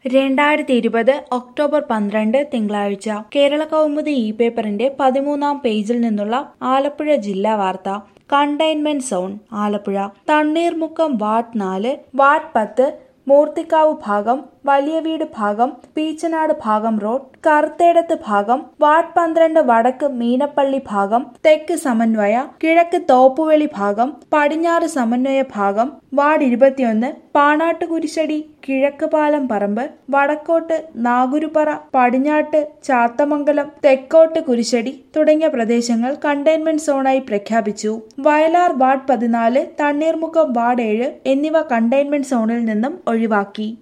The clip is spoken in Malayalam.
രണ്ടായിരത്തി ഇരുപത് ഒക്ടോബർ പന്ത്രണ്ട് തിങ്കളാഴ്ച കേരള കൗമുദി ഇ പേപ്പറിന്റെ പതിമൂന്നാം പേജിൽ നിന്നുള്ള ആലപ്പുഴ ജില്ലാ വാർത്ത containment zone Alappuzha Thanneermukkam ward നാല് വാർഡ് പത്ത് മൂർത്തിക്കാവ് ഭാഗം വലിയ വീട് ഭാഗം പീച്ചനാട് ഭാഗം റോഡ് കറുത്തേടത്ത് ഭാഗം വാർഡ് പന്ത്രണ്ട് വടക്ക് മീനപ്പള്ളി ഭാഗം തെക്ക് സമന്വയ കിഴക്ക് തോപ്പുവെളി ഭാഗം പടിഞ്ഞാറ് സമന്വയ ഭാഗം വാർഡ് ഇരുപത്തിയൊന്ന് പാണാട്ട് കുരിശടി കിഴക്ക് പാലം പറമ്പ് വടക്കോട്ട് നാഗുരുപ്പറ പടിഞ്ഞാട്ട് ചാത്തമംഗലം തെക്കോട്ട് കുരിശടി തുടങ്ങിയ പ്രദേശങ്ങൾ കണ്ടെയ്ൻമെന്റ് സോണായി പ്രഖ്യാപിച്ചു വയലാർ വാർഡ് പതിനാല് തണ്ണീർമുക്കം വാർഡ് ഏഴ് എന്നിവ കണ്ടെയ്ൻമെന്റ് സോണിൽ നിന്നും ഒഴിവാക്കി